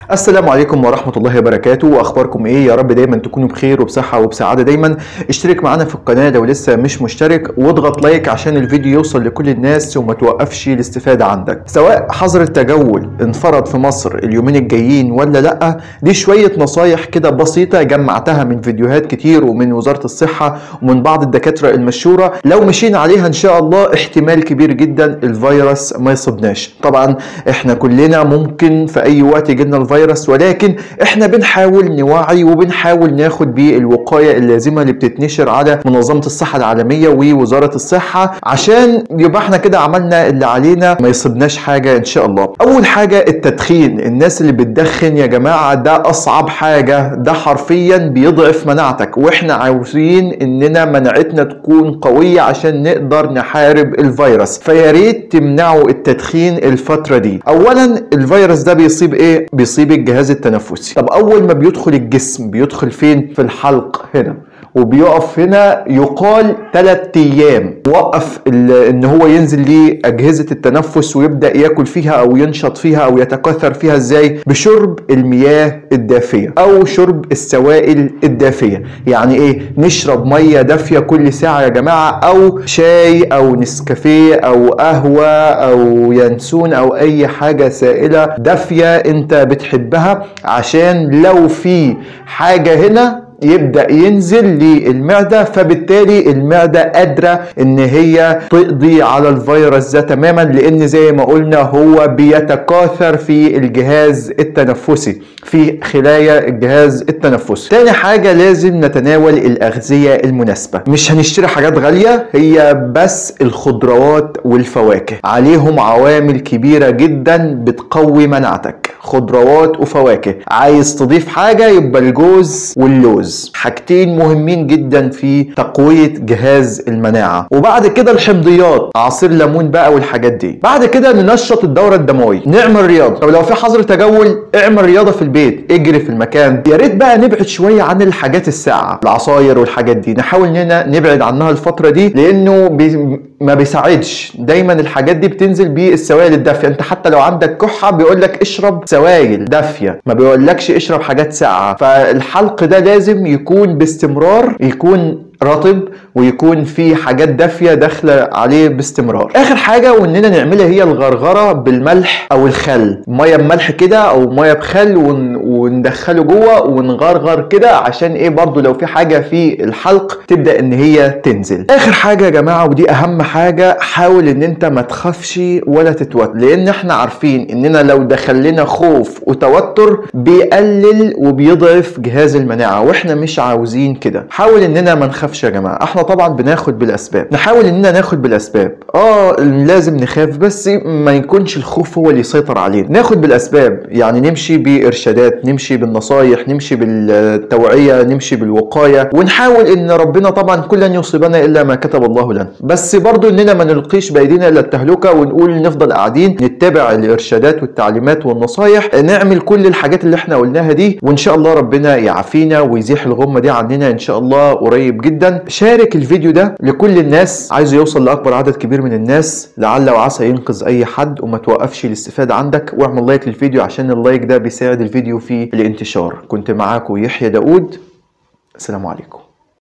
السلام عليكم ورحمة الله وبركاته واخباركم ايه يا رب دايما تكونوا بخير وبصحة وبسعادة دايما اشترك معانا في القناة لو لسه مش مشترك واضغط لايك عشان الفيديو يوصل لكل الناس وما توقفش الاستفادة عندك سواء حظر التجول انفرض في مصر اليومين الجايين ولا لا دي شوية نصايح كده بسيطة جمعتها من فيديوهات كتير ومن وزارة الصحة ومن بعض الدكاترة المشهورة لو مشينا عليها ان شاء الله احتمال كبير جدا الفيروس ما يصيبناش طبعا احنا كلنا ممكن في اي وقت يجيلنا الفيروس ولكن احنا بنحاول نوعي وبنحاول ناخد بيه الوقايه اللازمه اللي بتتنشر على منظمه الصحه العالميه ووزاره الصحه عشان يبقى احنا كده عملنا اللي علينا ما يصيبناش حاجه ان شاء الله. اول حاجه التدخين، الناس اللي بتدخن يا جماعه ده اصعب حاجه، ده حرفيا بيضعف مناعتك واحنا عاوزين اننا مناعتنا تكون قويه عشان نقدر نحارب الفيروس، فيا ريت تمنعوا التدخين الفتره دي. اولا الفيروس ده بيصيب ايه؟ بيصيب الجهاز التنفسي طب اول ما بيدخل الجسم بيدخل فين في الحلق هنا وبيقف هنا يقال ثلاث ايام وقف ان هو ينزل لاجهزه التنفس ويبدا ياكل فيها او ينشط فيها او يتكاثر فيها ازاي بشرب المياه الدافيه او شرب السوائل الدافيه يعني ايه نشرب ميه دافيه كل ساعه يا جماعه او شاي او نسكافيه او قهوه او ينسون او اي حاجه سائله دافيه انت بتحبها عشان لو في حاجه هنا يبدا ينزل للمعده فبالتالي المعده قادره ان هي تقضي على الفيروس ده تماما لان زي ما قلنا هو بيتكاثر في الجهاز التنفسي في خلايا الجهاز التنفسي تاني حاجه لازم نتناول الاغذيه المناسبه مش هنشتري حاجات غاليه هي بس الخضروات والفواكه عليهم عوامل كبيره جدا بتقوي مناعتك خضروات وفواكه عايز تضيف حاجه يبقى الجوز واللوز حاجتين مهمين جدا في تقويه جهاز المناعه وبعد كده الحمضيات عصير ليمون بقى والحاجات دي بعد كده ننشط الدوره الدمويه نعمل رياضه طب لو في حظر تجول اعمل رياضه في البيت اجري في المكان يا ريت بقى نبعد شويه عن الحاجات الساقعه العصاير والحاجات دي نحاول اننا نبعد عنها الفتره دي لانه بي ما بيساعدش دايما الحاجات دي بتنزل بالسوائل الدافيه انت حتى لو عندك كحه بيقول لك اشرب سوائل دافيه ما بيقولكش اشرب حاجات ساقعه فالحلق ده لازم يكون باستمرار يكون رطب ويكون في حاجات دافيه داخله عليه باستمرار اخر حاجه واننا نعملها هي الغرغره بالملح او الخل ميه بملح كده او ميه بخل ون... وندخله جوه ونغرغر كده عشان ايه برضو لو في حاجه في الحلق تبدا ان هي تنزل اخر حاجه يا جماعه ودي اهم حاجه حاول ان انت ما تخافش ولا تتوتر لان احنا عارفين اننا لو دخل لنا خوف وتوتر بيقلل وبيضعف جهاز المناعه واحنا مش عاوزين كده حاول اننا ما نخافش يا جماعه احنا طبعا بناخد بالاسباب نحاول اننا ناخد بالاسباب اه لازم نخاف بس ما يكونش الخوف هو اللي يسيطر علينا ناخد بالاسباب يعني نمشي بارشادات نمشي بالنصايح نمشي بالتوعيه نمشي بالوقايه ونحاول ان ربنا طبعا كل لن يصيبنا الا ما كتب الله لنا بس برضو اننا ما نلقيش بايدينا الى التهلكه ونقول نفضل قاعدين نتبع الارشادات والتعليمات والنصايح نعمل كل الحاجات اللي احنا قلناها دي وان شاء الله ربنا يعافينا ويزيح الغمه دي عننا ان شاء الله قريب جدا شارك الفيديو ده لكل الناس عايز يوصل لاكبر عدد كبير من الناس لعل وعسى ينقذ اي حد وما توقفش الاستفاده عندك واعمل لايك للفيديو عشان اللايك ده بيساعد الفيديو في الانتشار كنت معاكم يحيى داود السلام عليكم